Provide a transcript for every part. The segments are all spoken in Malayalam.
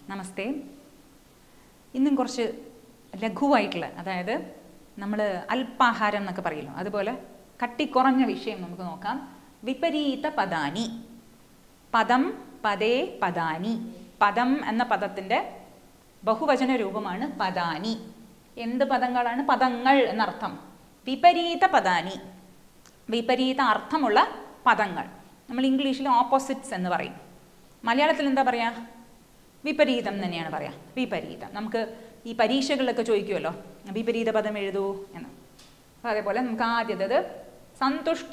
നമസ്തേ ഇന്നും കുറച്ച് ലഘുവായിട്ടുള്ള അതായത് നമ്മൾ അല്പാഹാരം എന്നൊക്കെ പറയല്ലോ അതുപോലെ കട്ടിക്കുറഞ്ഞ വിഷയം നമുക്ക് നോക്കാം വിപരീത പദാനി പദം പദേ പദാനി പദം എന്ന പദത്തിൻ്റെ ബഹുവചന രൂപമാണ് പദാനി എന്ത് പദങ്ങളാണ് പദങ്ങൾ എന്നർത്ഥം വിപരീത പദാനി വിപരീത അർത്ഥമുള്ള പദങ്ങൾ നമ്മൾ ഇംഗ്ലീഷിൽ ഓപ്പോസിറ്റ്സ് എന്ന് പറയും മലയാളത്തിൽ എന്താ പറയുക വിപരീതം തന്നെയാണ് പറയാം വിപരീതം നമുക്ക് ഈ പരീക്ഷകളിലൊക്കെ ചോദിക്കുമല്ലോ വിപരീത പദം എഴുതൂ എന്ന് അപ്പോൾ അതേപോലെ നമുക്ക് ആദ്യത്തേത് സന്തുഷ്ട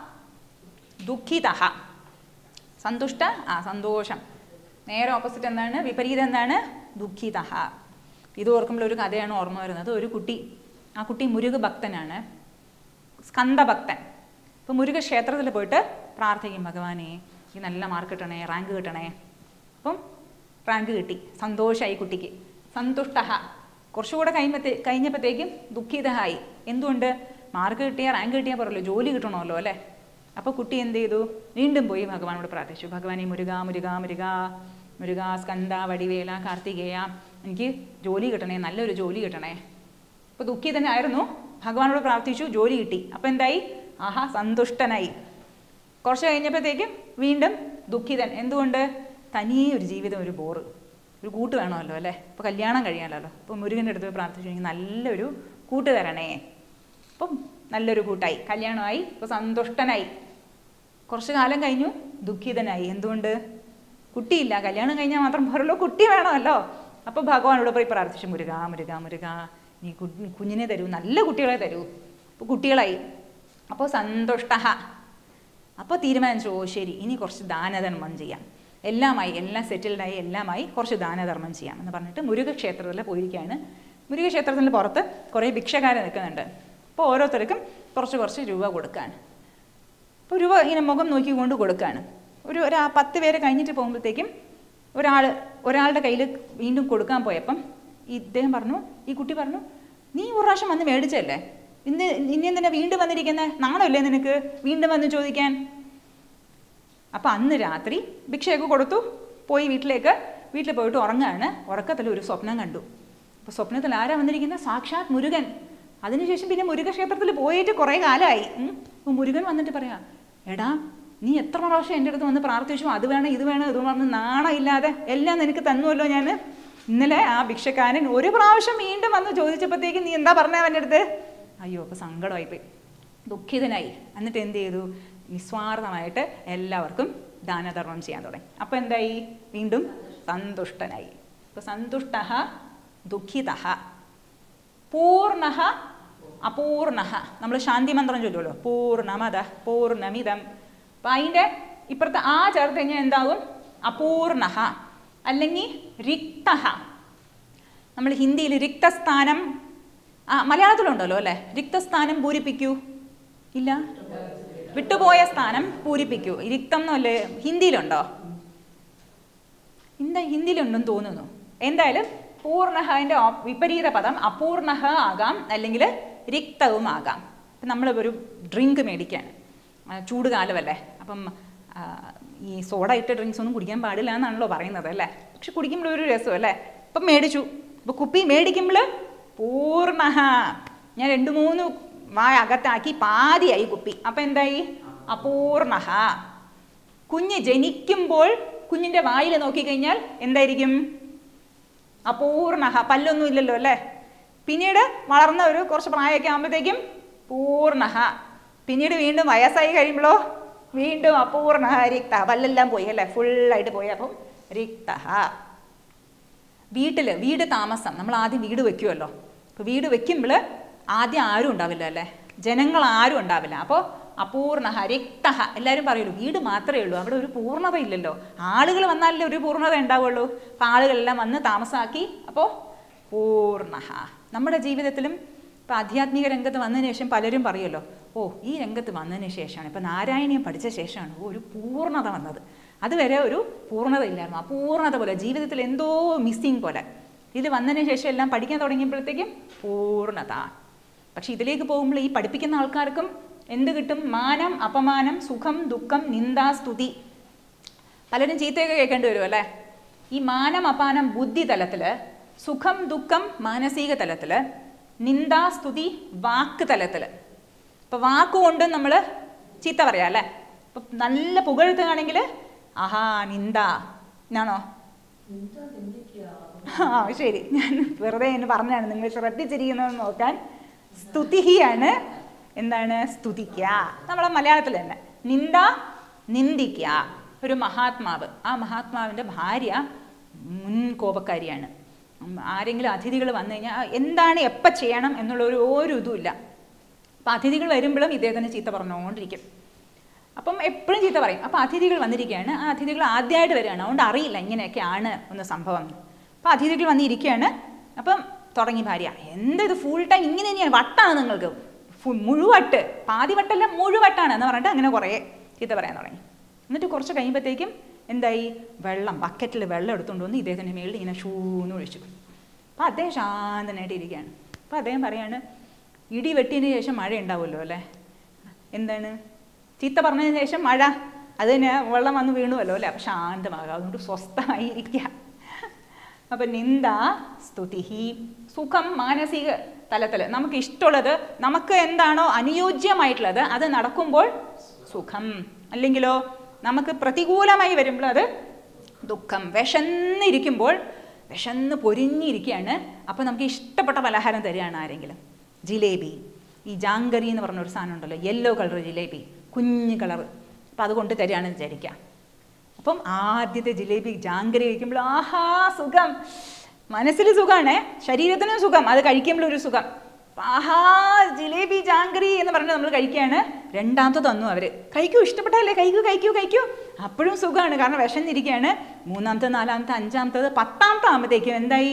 ദുഃഖിത സന്തുഷ്ട ആ സന്തോഷം നേരെ ഓപ്പോസിറ്റ് എന്താണ് വിപരീതം എന്താണ് ദുഃഖിത ഇത് ഓർക്കുമ്പോൾ ഒരു കഥയാണ് ഓർമ്മ വരുന്നത് ഒരു കുട്ടി ആ കുട്ടി മുരുക ഭക്തനാണ് സ്കന്ദഭക്തൻ അപ്പോൾ മുരുക ക്ഷേത്രത്തിൽ പോയിട്ട് പ്രാർത്ഥിക്കും ഭഗവാനെ ഈ നല്ല മാർക്ക് കിട്ടണേ റാങ്ക് കിട്ടണേ അപ്പം റാങ്ക് കിട്ടി സന്തോഷമായി കുട്ടിക്ക് സന്തുഷ്ട കുറച്ചുകൂടെ കഴിയുമ്പത്തേ കഴിഞ്ഞപ്പോഴത്തേക്കും ദുഃഖിതമായി എന്തുകൊണ്ട് മാർക്ക് കിട്ടിയാൽ റാങ്ക് കിട്ടിയാൽ പറയല്ലോ ജോലി കിട്ടണമല്ലോ അല്ലേ അപ്പോൾ കുട്ടി എന്ത് ചെയ്തു വീണ്ടും പോയി ഭഗവാനോട് പ്രാർത്ഥിച്ചു ഭഗവാനെ മുരുക മുരുക മുരുക മുരുക സ്കന്ദ വടിവേല കാർത്തികേയ എനിക്ക് ജോലി കിട്ടണേ നല്ലൊരു ജോലി കിട്ടണേ അപ്പോൾ ദുഃഖിതനായിരുന്നു ഭഗവാനോട് പ്രാർത്ഥിച്ചു ജോലി കിട്ടി അപ്പോൾ എന്തായി ആഹാ സന്തുഷ്ടനായി കുറച്ച് കഴിഞ്ഞപ്പോഴത്തേക്കും വീണ്ടും ദുഃഖിതൻ എന്തുകൊണ്ട് തനിയെ ഒരു ജീവിതം ഒരു ബോറ് ഒരു കൂട്ട് വേണമല്ലോ അല്ലേ അപ്പോൾ കല്യാണം കഴിയാമല്ലോ അപ്പോൾ മുരുകൻ്റെ അടുത്ത് പോയി പ്രാർത്ഥിച്ചു എനിക്ക് നല്ലൊരു കൂട്ട് തരണേ അപ്പം നല്ലൊരു കൂട്ടായി കല്യാണമായി ഇപ്പോൾ സന്തുഷ്ടനായി കുറച്ച് കാലം കഴിഞ്ഞു ദുഃഖിതനായി എന്തുകൊണ്ട് കുട്ടിയില്ല കല്യാണം കഴിഞ്ഞാൽ മാത്രം പോരല്ലോ കുട്ടി വേണമല്ലോ അപ്പോൾ ഭഗവാനോട് പോയി പ്രാർത്ഥിച്ചു മുരുക മുരുക മുരുക നീ കു- കുഞ്ഞിനെ തരൂ നല്ല കുട്ടികളെ തരൂ അപ്പോൾ കുട്ടികളായി അപ്പോൾ സന്തുഷ്ട അപ്പോൾ തീരുമാനിച്ചു ഓ ശരി ഇനി കുറച്ച് ദാനധർമ്മം ചെയ്യാം എല്ലാമായി എല്ലാം സെറ്റിൽഡായി എല്ലാമായി കുറച്ച് ദാനധർമ്മം ചെയ്യാം എന്ന് പറഞ്ഞിട്ട് മുരുകക്ഷേത്രത്തിൽ പോയിരിക്കുകയാണ് മുരുകക്ഷേത്രത്തിൻ്റെ പുറത്ത് കുറേ ഭിക്ഷക്കാരെ നിൽക്കുന്നുണ്ട് അപ്പോൾ ഓരോരുത്തർക്കും കുറച്ച് കുറച്ച് രൂപ കൊടുക്കാൻ അപ്പോൾ രൂപ ഇങ്ങനെ മുഖം നോക്കിക്കൊണ്ട് കൊടുക്കുകയാണ് ഒരു ഒരു ആ പത്ത് പേര് കഴിഞ്ഞിട്ട് പോകുമ്പോഴത്തേക്കും ഒരാൾ ഒരാളുടെ കയ്യിൽ വീണ്ടും കൊടുക്കാൻ പോയപ്പം ഈ ഇദ്ദേഹം പറഞ്ഞു ഈ കുട്ടി പറഞ്ഞു നീ ഒരു പ്രാവശ്യം വന്ന് മേടിച്ചല്ലേ ഇന്ന് ഇനി എന്തിനാ വീണ്ടും വന്നിരിക്കുന്നത് നാണമല്ലേ നിനക്ക് വീണ്ടും വന്ന് ചോദിക്കാൻ അപ്പം അന്ന് രാത്രി ഭിക്ഷയൊക്കെ കൊടുത്തു പോയി വീട്ടിലേക്ക് വീട്ടിൽ പോയിട്ട് ഉറങ്ങാണ് ഉറക്കത്തിൽ ഒരു സ്വപ്നം കണ്ടു അപ്പോൾ സ്വപ്നത്തിൽ ആരാ വന്നിരിക്കുന്നത് സാക്ഷാത് മുരുകൻ അതിനുശേഷം പിന്നെ മുരുകക്ഷേത്രത്തിൽ പോയിട്ട് കുറേ കാലമായി ഉം. അപ്പോൾ മുരുകൻ വന്നിട്ട് പറയാ എടാ നീ എത്ര പ്രാവശ്യം എൻ്റെ അടുത്ത് വന്ന് പ്രാർത്ഥിച്ചു അത് വേണം ഇത് വേണം ഇത് പറഞ്ഞ് നാണമില്ലാതെ എല്ലാം നിനക്ക് തന്നുവല്ലോ ഞാൻ ഇന്നലെ ആ ഭിക്ഷക്കാരൻ ഒരു പ്രാവശ്യം വീണ്ടും വന്ന് ചോദിച്ചപ്പോഴത്തേക്കും നീ എന്താ പറഞ്ഞ അവൻ്റെ അടുത്ത് അയ്യോ അപ്പോൾ സങ്കടമായിപ്പോയി ദുഃഖിതനായി എന്നിട്ട് എന്ത് ചെയ്തു നിസ്വാർത്ഥമായിട്ട് എല്ലാവർക്കും ദാനധർമ്മം ചെയ്യാൻ തുടങ്ങി അപ്പോൾ എന്തായി വീണ്ടും സന്തുഷ്ടനായി അപ്പോൾ സന്തുഷ്ട ദുഃഖിത പൂർണ്ണ അപൂർണ നമ്മൾ ശാന്തി മന്ത്രം ചൊല്ലുമല്ലോ പൂർണ്ണമത പൂർണ്ണമിതം അപ്പം അതിൻ്റെ ഇപ്പുറത്ത് ആ ചേർത്ത് കഴിഞ്ഞാൽ എന്താകും അപൂർണ അല്ലെങ്കിൽ റിക്ത നമ്മൾ ഹിന്ദിയിൽ റിക്തസ്ഥാനം ആ മലയാളത്തിലുണ്ടല്ലോ അല്ലേ റിക്തസ്ഥാനം പൂരിപ്പിക്കൂ ഇല്ല വിട്ടുപോയ സ്ഥാനം പൂരിപ്പിക്കൂ റിക്തം എന്നല്ലേ ഹിന്ദിയിലുണ്ടോ എന്താ ഹിന്ദിയിലുണ്ടെന്ന് തോന്നുന്നു എന്തായാലും പൂർണ്ണ അതിൻ്റെ വിപരീത പദം അപൂർണ ആകാം അല്ലെങ്കിൽ റിക്തവും ആകാം ഇപ്പം നമ്മൾ ഒരു ഡ്രിങ്ക് മേടിക്കാൻ ആ, ചൂട് കാലമല്ലേ അപ്പം ആ, ഈ സോഡ ഇട്ട ഡ്രിങ്ക്സ് ഒന്നും കുടിക്കാൻ പാടില്ല എന്നാണല്ലോ പറയുന്നത് അല്ലേ പക്ഷെ കുടിക്കുമ്പോൾ ഒരു രസം അല്ലേ ഇപ്പം മേടിച്ചു അപ്പോൾ കുപ്പി മേടിക്കുമ്പോൾ പൂർണ്ണ ഞാൻ രണ്ട് മൂന്ന് വായ അകത്താക്കി പാതിയായി കുപ്പി അപ്പം എന്തായി അപൂർണ കുഞ്ഞ് ജനിക്കുമ്പോൾ കുഞ്ഞിൻ്റെ വായിൽ നോക്കിക്കഴിഞ്ഞാൽ എന്തായിരിക്കും അപൂർണ പല്ലൊന്നും ഇല്ലല്ലോ അല്ലേ പിന്നീട് വളർന്ന ഒരു കുറച്ച് പ്രായമൊക്കെ ആകുമ്പോഴത്തേക്കും പൂർണ്ണ പിന്നീട് വീണ്ടും വയസ്സായി കഴിയുമ്പോഴോ വീണ്ടും അപൂർണ റിക്ത പല്ലെല്ലാം പോയി അല്ലേ ഫുള്ളായിട്ട് പോയി അപ്പം റിക്ത വീട്ടിൽ വീട് താമസം നമ്മൾ ആദ്യം വീട് വെക്കുമല്ലോ അപ്പോൾ വീട് വെക്കുമ്പോൾ ആദ്യം ആരും ഉണ്ടാവില്ല അല്ലേ ജനങ്ങൾ ആരും ഉണ്ടാവില്ല അപ്പോൾ അപൂർണ റിക്ത എല്ലാവരും പറയുള്ളൂ വീട് മാത്രമേ ഉള്ളൂ അവിടെ ഒരു പൂർണ്ണത ഇല്ലല്ലോ ആളുകൾ വന്നാലല്ലേ ഒരു പൂർണ്ണത ഉണ്ടാവുള്ളൂ അപ്പോൾ ആളുകളെല്ലാം വന്ന് താമസാക്കി അപ്പോൾ പൂർണ്ണ നമ്മുടെ ജീവിതത്തിലും ഇപ്പോൾ ആധ്യാത്മിക രംഗത്ത് വന്നതിന് ശേഷം പലരും പറയുമല്ലോ ഓ ഈ രംഗത്ത് വന്നതിന് ശേഷമാണ് ഇപ്പോൾ നാരായണീയം പഠിച്ച ശേഷമാണ് ഓ ഒരു പൂർണ്ണത വന്നത് അതുവരെ ഒരു പൂർണ്ണത ഇല്ലായിരുന്നു അപൂർണ്ണത പോലെ ജീവിതത്തിൽ എന്തോ മിസ്സിങ് പോലെ ഇത് വന്നതിന് ശേഷം എല്ലാം പഠിക്കാൻ തുടങ്ങിയപ്പോഴത്തേക്കും പൂർണ്ണത പക്ഷെ ഇതിലേക്ക് പോകുമ്പോൾ ഈ പഠിപ്പിക്കുന്ന ആൾക്കാർക്കും എന്ത് കിട്ടും മാനം അപമാനം സുഖം ദുഃഖം നിന്ദ സ്തുതി പലരും ചീത്തയൊക്കെ കേൾക്കേണ്ടി വരും അല്ലേ ഈ മാനം അപാനം ബുദ്ധി തലത്തില് സുഖം ദുഃഖം മാനസിക തലത്തില് നിന്ദാ സ്തുതി വാക്ക് തലത്തില് ഇപ്പൊ വാക്കുകൊണ്ട് നമ്മൾ ചീത്ത പറയാം അല്ലേ ഇപ്പൊ നല്ല പുകഴ്ത്തുകയാണെങ്കിൽ ആഹാ നിന്ദ എന്നാണോ ആ ശരി ഞാൻ വെറുതെ എന്ന് പറഞ്ഞാണ് നിങ്ങൾ ശ്രദ്ധിച്ചിരിക്കുന്നത് നോക്കാൻ സ്തുതിയാണ് എന്താണ് സ്തുതിക്കുക നമ്മളെ മലയാളത്തിൽ തന്നെ നിന്ദ നിന്ദിക്കുക ഒരു മഹാത്മാവ് ആ മഹാത്മാവിൻ്റെ ഭാര്യ മുൻ കോപക്കാരിയാണ് ഉം, ആരെങ്കിലും അതിഥികൾ വന്നു കഴിഞ്ഞാൽ ആ, എന്താണ് എപ്പോൾ ചെയ്യണം എന്നുള്ള ഒരു ഒരു ഇതുമില്ല അപ്പം അതിഥികൾ വരുമ്പോഴും ഇദ്ദേഹത്തിന് ചീത്ത പറഞ്ഞുകൊണ്ടിരിക്കും അപ്പം എപ്പോഴും ചീത്ത പറയും അപ്പം അതിഥികൾ വന്നിരിക്കുകയാണ് ആ അതിഥികൾ ആദ്യമായിട്ട് വരികയാണ് അതുകൊണ്ട് അറിയില്ല ഇങ്ങനെയൊക്കെയാണ് ഒന്ന് സംഭവം അപ്പം അതിഥികൾ വന്നിരിക്കുകയാണ് അപ്പം തുടങ്ങി ഭാര്യ എന്താ ഇത് ഫുൾ ടൈം ഇങ്ങനെ തന്നെയാണ് വട്ടാണ് നിങ്ങൾക്ക് ഫുൾ മുഴുവട്ട് പാതി വട്ടല്ല മുഴുവട്ടാണ് എന്ന് പറഞ്ഞിട്ട് അങ്ങനെ കുറേ ചീത്ത പറയാൻ തുടങ്ങി എന്നിട്ട് കുറച്ച് കഴിയുമ്പോഴത്തേക്കും എന്തായി വെള്ളം ബക്കറ്റിൽ വെള്ളം എടുത്തുകൊണ്ട് വന്ന് ഇദ്ദേഹത്തിൻ്റെ മേളിൽ ഇങ്ങനെ ഷൂന്ന് ഒഴിച്ചു അപ്പം അദ്ദേഹം ശാന്തനായിട്ട് ഇരിക്കുകയാണ് അപ്പം അദ്ദേഹം പറയാണ് ഇടി വെട്ടിയതിന് ശേഷം മഴ ഉണ്ടാവുമല്ലോ അല്ലേ എന്താണ് ചീത്ത പറഞ്ഞതിന് ശേഷം മഴ അത് തന്നെ വെള്ളം വന്ന് വീണുവല്ലോ അല്ലേ അപ്പം ശാന്തമാകുക അതുകൊണ്ട് സ്വസ്ഥമായിരിക്കുക അപ്പം നിന്ദ സ്തുതി സുഖം മാനസിക തലത്തിൽ നമുക്ക് ഇഷ്ടമുള്ളത് നമുക്ക് എന്താണോ അനുയോജ്യമായിട്ടുള്ളത് അത് നടക്കുമ്പോൾ സുഖം അല്ലെങ്കിലോ നമുക്ക് പ്രതികൂലമായി വരുമ്പോൾ അത് ദുഃഖം വിശന്നിരിക്കുമ്പോൾ വിശന്ന് പൊരിഞ്ഞിരിക്കുകയാണ് അപ്പോൾ നമുക്ക് ഇഷ്ടപ്പെട്ട പലഹാരം തരികയാണ് ആരെങ്കിലും ജിലേബി ഈ ജാങ്കറി എന്ന് പറഞ്ഞ ഒരു സാധനം ഉണ്ടല്ലോ യെല്ലോ കളർ ജിലേബി കുഞ്ഞ് കളർ അപ്പം അത് കൊണ്ട് തരികയാണെന്ന് വിചാരിക്കാം അപ്പം ആദ്യത്തെ ജിലേബി ജാങ്കരി കഴിക്കുമ്പോൾ ആഹാ സുഖം മനസ്സിൽ സുഖമാണേ ശരീരത്തിനും സുഖം അത് കഴിക്കുമ്പോൾ ഒരു സുഖം ആഹാ ജിലേബി ജാങ്കരി എന്ന് പറഞ്ഞ് നമ്മൾ കഴിക്കുകയാണ് രണ്ടാമത്തെ തന്നു അവർ കഴിക്കൂ ഇഷ്ടപ്പെട്ടല്ലേ കഴിക്കൂ കഴിക്കൂ കഴിക്കൂ അപ്പോഴും സുഖമാണ് കാരണം വിശന്നിരിക്കുകയാണ് മൂന്നാമത്തെ നാലാമത്തെ അഞ്ചാമത്തത് പത്താമത്തെ ആകുമ്പോഴത്തേക്കും എന്തായി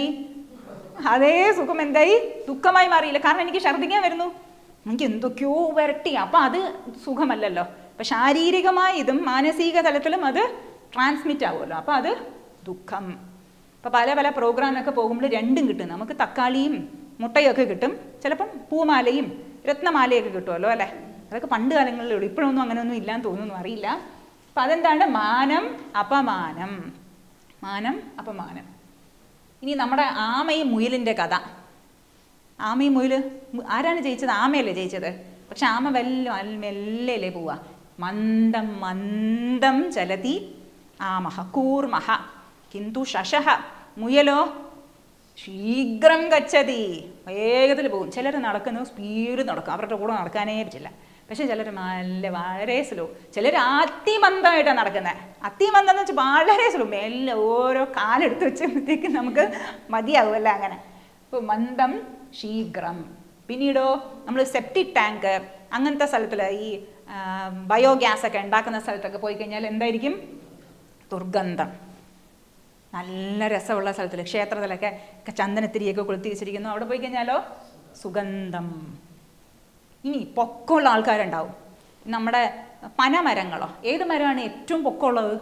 അതേ സുഖം എന്തായി ദുഃഖമായി മാറിയില്ല കാരണം എനിക്ക് ഛർദ്ദിക്കാൻ വരുന്നു എനിക്ക് എന്തൊക്കെയോ വരട്ടി അപ്പം അത് സുഖമല്ലല്ലോ അപ്പം ശാരീരികമായി ഇതും മാനസിക തലത്തിലും അത് ട്രാൻസ്മിറ്റ് ആവുമല്ലോ അപ്പം അത് ദുഃഖം ഇപ്പം പല പല പ്രോഗ്രാമിനൊക്കെ പോകുമ്പോൾ രണ്ടും കിട്ടും നമുക്ക് തക്കാളിയും മുട്ടയൊക്കെ കിട്ടും ചിലപ്പം പൂമാലയും രത്നമാലയൊക്കെ കിട്ടുമല്ലോ അല്ലേ അതൊക്കെ പണ്ട് കാലങ്ങളിലുള്ളൂ ഇപ്പോഴൊന്നും അങ്ങനെയൊന്നും ഇല്ലാന്ന് തോന്നുന്നു അറിയില്ല അപ്പം അതെന്താണ് മാനം അപമാനം മാനം അപമാനം ഇനി നമ്മുടെ ആമയും മുയലിൻ്റെ കഥ ആമയും മുയൽ ആരാണ് ജയിച്ചത് ആമയല്ലേ ജയിച്ചത് പക്ഷെ ആമ വല്ല മെല്ലല്ലേ പോവാ മന്ദം മന്ദം ചലതി ആമഹ കൂർമഹ കിന്തു ശശഹ മുയലോ ശീഘ്രം ഗച്ഛതി വേഗത്തിൽ പോകും ചിലർ നടക്കുന്നു സ്പീഡ് നടക്കും അവരുടെ കൂടെ നടക്കാനേ പറ്റില്ല പക്ഷെ ചിലർ നല്ല വളരെ സ്ലോ ചിലർ അതിമന്ദമായിട്ടാണ് നടക്കുന്നത് അതിമന്ദം എന്ന് വെച്ചാൽ വളരെ സ്ലോ മെല്ലെ ഓരോ കാലെടുത്ത് വെച്ചപ്പോഴത്തേക്കും നമുക്ക് മതിയാവുമല്ലോ അങ്ങനെ അപ്പോൾ മന്ദം ശീഘ്രം പിന്നീടോ നമ്മൾ സെപ്റ്റിക് ടാങ്ക് അങ്ങനത്തെ സ്ഥലത്തിൽ ഈ ബയോഗ്യാസ് ഒക്കെ ഉണ്ടാക്കുന്ന സ്ഥലത്തൊക്കെ പോയി കഴിഞ്ഞാൽ എന്തായിരിക്കും ദുർഗന്ധം നല്ല രസമുള്ള സ്ഥലത്തിൽ ക്ഷേത്രത്തിലൊക്കെ ചന്ദനത്തിരിയൊക്കെ കൊളുത്തി വെച്ചിരിക്കുന്നു അവിടെ പോയി കഴിഞ്ഞാലോ സുഗന്ധം ഇനി പൊക്കമുള്ള ആൾക്കാരുണ്ടാവും നമ്മുടെ പനമരങ്ങളോ ഏത് മരമാണ് ഏറ്റവും പൊക്കമുള്ളത്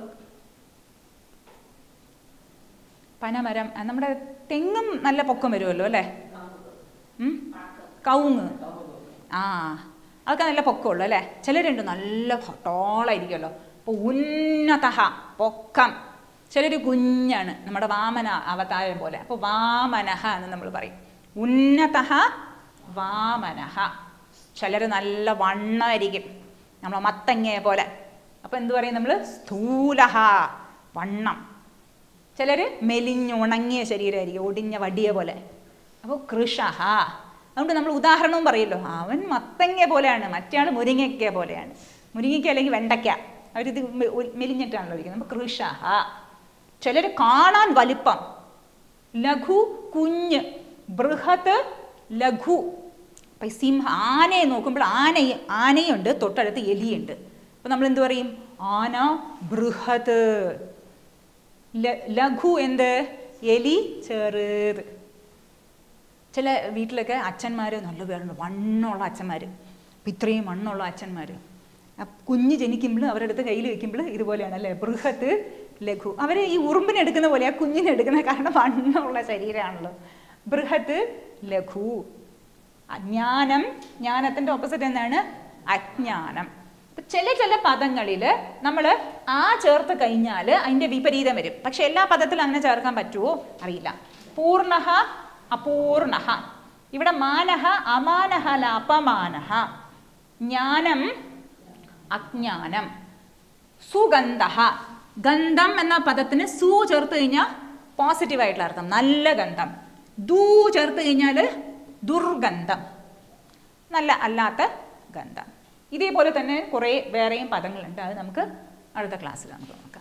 പനമരം ആ, നമ്മുടെ തെങ്ങും നല്ല പൊക്കം വരുമല്ലോ അല്ലേ ഉം? കവുങ്ങ് ആ അതൊക്കെ നല്ല പൊക്കമുള്ളൂ അല്ലേ ചിലരുണ്ട് നല്ല ടോളായിരിക്കുമല്ലോ അപ്പോൾ ഉന്നതഹ പൊക്കം ചിലർ കുഞ്ഞാണ് നമ്മുടെ വാമന അവതാരം പോലെ അപ്പോൾ വാമനഹ എന്ന് നമ്മൾ പറയും ഉന്നതഹ വാമനഹ ചിലർ നല്ല വണ്ണമായിരിക്കും നമ്മളെ മത്തങ്ങയെ പോലെ അപ്പോൾ എന്ത് പറയും നമ്മൾ സ്ഥൂലഹ വണ്ണം ചിലർ മെലിഞ്ഞുണങ്ങിയ ശരീരമായിരിക്കും ഒടിഞ്ഞ വടിയ പോലെ അപ്പോൾ കൃഷഹ അതുകൊണ്ട് നമ്മൾ ഉദാഹരണവും പറയല്ലോ അവൻ മത്തങ്ങ പോലെയാണ് മറ്റേ മുരിങ്ങയ്ക്ക പോലെയാണ് മുരിങ്ങയ്ക്ക അല്ലെങ്കിൽ വെണ്ടയ്ക്ക അവരിത് മെ- ഒ- മെലിഞ്ഞിട്ടാണല്ലോ ഇരിക്കുന്നത് അപ്പോൾ കൃഷഹ ചിലർ കാണാൻ വലിപ്പം ലഘു കുഞ്ഞ് ബൃഹത്ത് ലഘു അപ്പം ഈ സിംഹ ആനയെ നോക്കുമ്പോൾ ആന ആനയുണ്ട് തൊട്ടടുത്ത് എലിയുണ്ട് അപ്പം നമ്മൾ എന്ത് പറയും ആന ബൃഹത് ല- ലഘു എന്ത് എലി ചെറുത് ചില വീട്ടിലൊക്കെ അച്ഛന്മാർ നല്ല പേരുണ്ട് വണ്ണമുള്ള അച്ഛന്മാർ അപ്പം ഇത്രയും വണ്ണമുള്ള അച്ഛന്മാർ കുഞ്ഞ് ജനിക്കുമ്പോൾ അവരുടെ അടുത്ത് കയ്യിൽ വെക്കുമ്പോൾ ഇതുപോലെയാണ് അല്ലേ ബൃഹത്ത് ലഘു അവർ ഈ ഉറുമ്പിനെ എടുക്കുന്ന പോലെ ആ കുഞ്ഞിനെ എടുക്കുന്ന കാരണം വണ്ണമുള്ള ശരീരമാണല്ലോ ബൃഹത്ത് ലഘു അജ്ഞാനം ജ്ഞാനത്തിൻ്റെ ഓപ്പോസിറ്റ് എന്താണ് അജ്ഞാനം അപ്പൊ ചില ചില പദങ്ങളിൽ നമ്മൾ ആ ചേർത്ത് കഴിഞ്ഞാൽ അതിന്റെ വിപരീതം വരും പക്ഷെ എല്ലാ പദത്തിലും അങ്ങനെ ചേർക്കാൻ പറ്റുമോ അറിയില്ല പൂർണ്ണഹ അപൂർണഹ ഇവിടെ മാനഹ അമാനഹ അല്ല അപമാനഹ ജ്ഞാനം അജ്ഞാനം സുഗന്ധ ഗന്ധം എന്ന പദത്തിന് സു ചേർത്ത് കഴിഞ്ഞാൽ പോസിറ്റീവ് ആയിട്ടുള്ള അർത്ഥം നല്ല ഗന്ധം ദൂ ചേർത്ത് കഴിഞ്ഞാൽ ദുർഗന്ധം നല്ല അല്ലാത്ത ഗന്ധം ഇതേപോലെ തന്നെ കുറേ വേറെയും പദങ്ങളുണ്ട് അത് നമുക്ക് അടുത്ത ക്ലാസ്സിൽ നമുക്ക് നോക്കാം